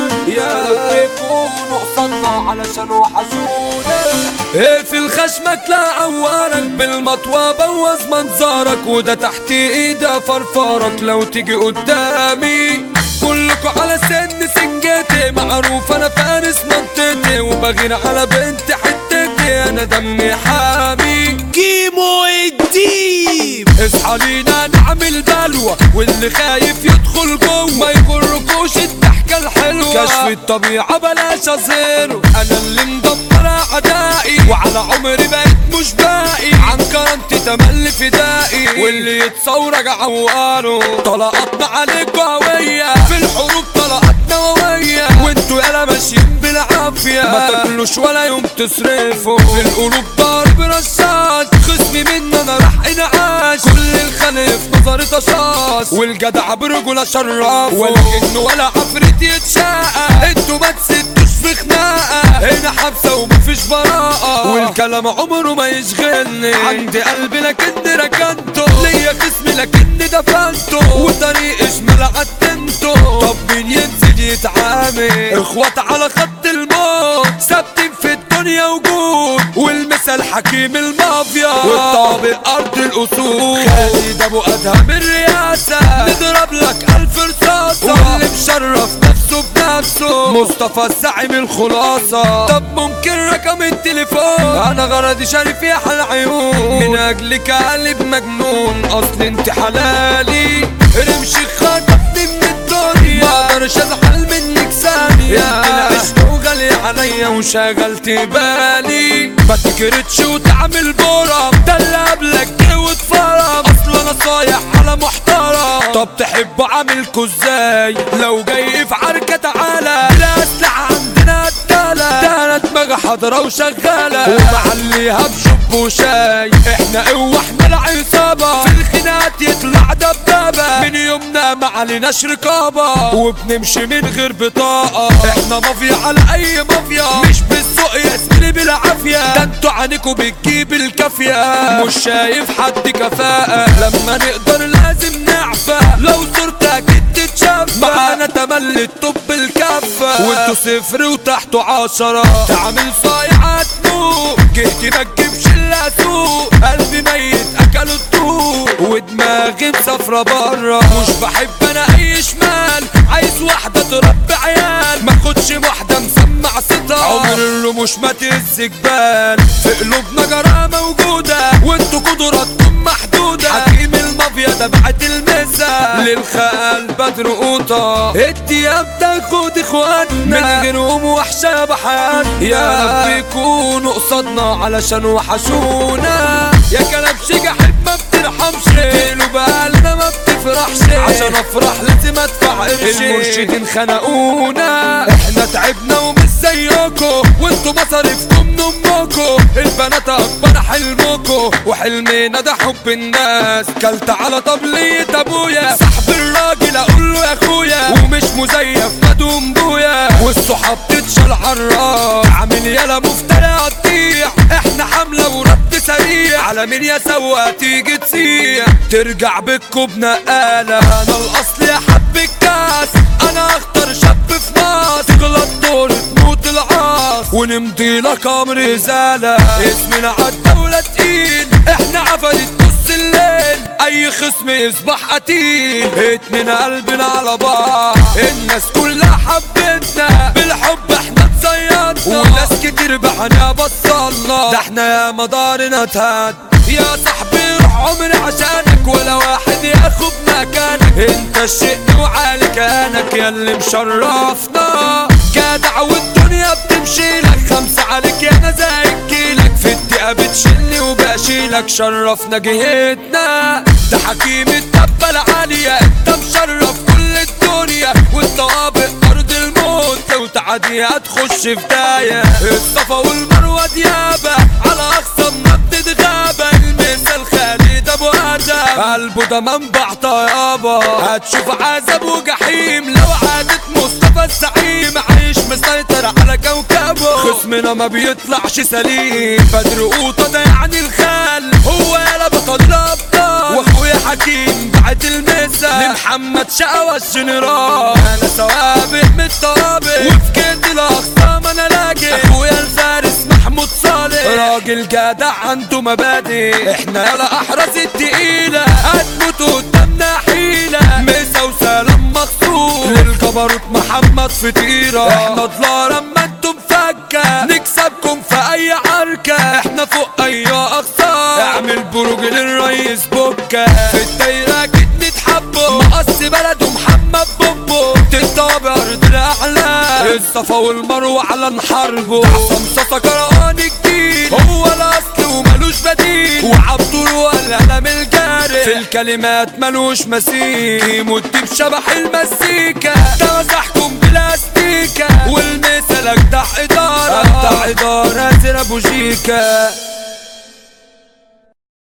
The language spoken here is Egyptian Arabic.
يا بيكونوا قصدنا علشان وحشونا اقفل خشمك لا عوارك بالمطوى بوظ منظرك وده تحت ايدي فرفارك لو تيجي قدامي كلكوا على سن سنجتي معروف انا فارس منطقتي وبغير على بنت حتتي انا دمي حامي كيمو الديب اصحى لينا نعمل بلوى واللي خايف يدخل جوه ما يغركوش الضحكة الحلوة كشف الطبيعة بلاش اظهره انا اللي مدمر اعدائي وعلى عمري بقيت مش باقي عن كرامتي تملي فدائي واللي يتصور عواره طلقاتنا عليك قوية في الحروب طلقات نووية وانتوا يالا ماشيين بالعافية ما تاكلوش ولا يوم تصرفوا في القلوب ضارب رشاش خصمي مني انا راح انعاش كل الخلق في نظري طشاش والجدع برجولة شراف ولكنه ولا عفريت يتشاقى انتوا ما تسدوش في خناقة هنا حبسة ومفيش براءة والكلام عمره ما يشغلني عندي قلبي لكني ركنته ليا جسمي لكني دفنته وطريق شمال عدمته طب مين ينزل يتعامل اخوات على خط الموت ثابتين في الدنيا وجود والمثل حكيم المافيا والطابق ارض الاصول خالد ابو ادهم الرئاسه نضرب لك الف رصاصه واللي مشرف نفسه بنفسه مصطفى الزعيم الخلاصه طب ممكن رقم التليفون انا غرضي شريف يا حل عيون من اجلك قلب مجنون اصل انت حلالي رمشي خطفني من الدنيا ما اقدرش ازعل منك ثانية العشق وغالي عليا وشغلت بالي ما تكرتش وتعمل برم ده اللي قبلك جه واتفرم اصل انا صايح على محترم طب تحب اعملكوا ازاي لو جاي في عركة تعالى الاسلحة عندنا قتالة ده انا دماغي حاضرة وشغالة ومعليها بشب وشاي احنا قوة احنا العصابة في الخناقات يطلع دبابة من يومنا ما عليناش رقابة وبنمشي من غير بطاقة احنا مافيا على اي مافيا مش بالسوق يا زميلي بالعافية ده انتوا عينيكوا بتجيب الكافية مش شايف حد كفاءة لما نقدر لازم نعفى لو صورتك تتشاف معانا تملي الطب الكفة وانتوا صفر وتحته عشرة تعمل صايعة تموت جهتي ما تجيبش الا سوق قلبي ميت اكلوا الطوق ودماغي مسافرة برا مش بحب انا اي شمال عايز واحدة تربي عيال ما خدش واحدة مسمع صوتها عمر الرموش ما تهز جبال في قلوبنا جرأة موجودة وانتوا قدراتكم محدودة حكيم المافيا ده بعت المسا للخال بدر قوطة الدياب تاخد اخواتنا من غيرهم وحشة بحياتنا يا رب يكونوا قصادنا علشان وحشونا يا كلام شجح ما بترحمش قالوا بقالنا ما بتفرحش عشان افرح لازم ادفع قرش المرشدين خنقونا احنا تعبنا ومش زيكم وانتوا مصاريفكم من امكم البنات اكبر حلمكم وحلمنا ده حب الناس كلت على طبلية ابويا صاحب الراجل اقول له يا اخويا ومش مزيف مدوم بويا والصحاب تتشال عالراس عامل يالا مفتري هتطيع احنا حملة ورد سريع على مين يا سوا تيجي تسيع ترجع بكوا بنقالة انا الاصل يا حب الكاس انا اختار شاب في مصر تغلط دور تموت العاص ونمضي لك امر ازالة اسمنا عالدولة تقيل احنا عفريت نص الليل اي خصم يصبح قتيل اتنين قلبنا على بعض الناس كلها حبتنا بالحب احنا تصيدنا وناس كتير بعنا بصلنا ده احنا يا مدارنا تهد يا صاحبي روح عمري عشانك ولا واحد ياخد مكانك انت الشق وعالي كانك يا اللي مشرفنا جدع والدنيا بتمشي لك خمسة عليك يا انا زي كيلك في الدقيقة بتشيلني وبشيلك شرفنا جهتنا ده حكيم الدبة العالية انت مشرف كل الدنيا والطوابق ارض الموت لو تعدي هتخش في داية الصفا والمروة ديابة على اقصى منطقة غابة المثل خالد ابو ادم قلبه ده منبع طيابة هتشوف عذاب وجحيم لو عادت مصطفى الزعيم عايش مسيطر على كوكبه خصمنا ما بيطلعش سليم بدر قوطة ده يعني الخال هو يالا بطل الابطال واخويا حكيم بعت المثل لمحمد شقوى الجنرال انا سوابق من الطوابق راجل جدع عنده مبادئ احنا يلا احرز التقيلة هتموت قدامنا حيلة مسا وسلام مخصوص للجبروت محمد فطيرة احنا طلع لما انتم فكة نكسبكم في اي عركة احنا فوق اي اقصى اعمل بروج للرئيس بوكة في الدايرة كده نتحبوا مقص بلد ومحمد بوبو تنطبع ارض الاحلام الصفا والمروة على نحاربه احسن صوصة كرهان جديد هو الاصل وملوش بديل وعبده والقلم الجاري في الكلمات ملوش مثيل مدي بشبح المزيكا ده مسحكم بلاستيكا والمثل اجدع ادارة اجدع ادارة زر ابو جيكا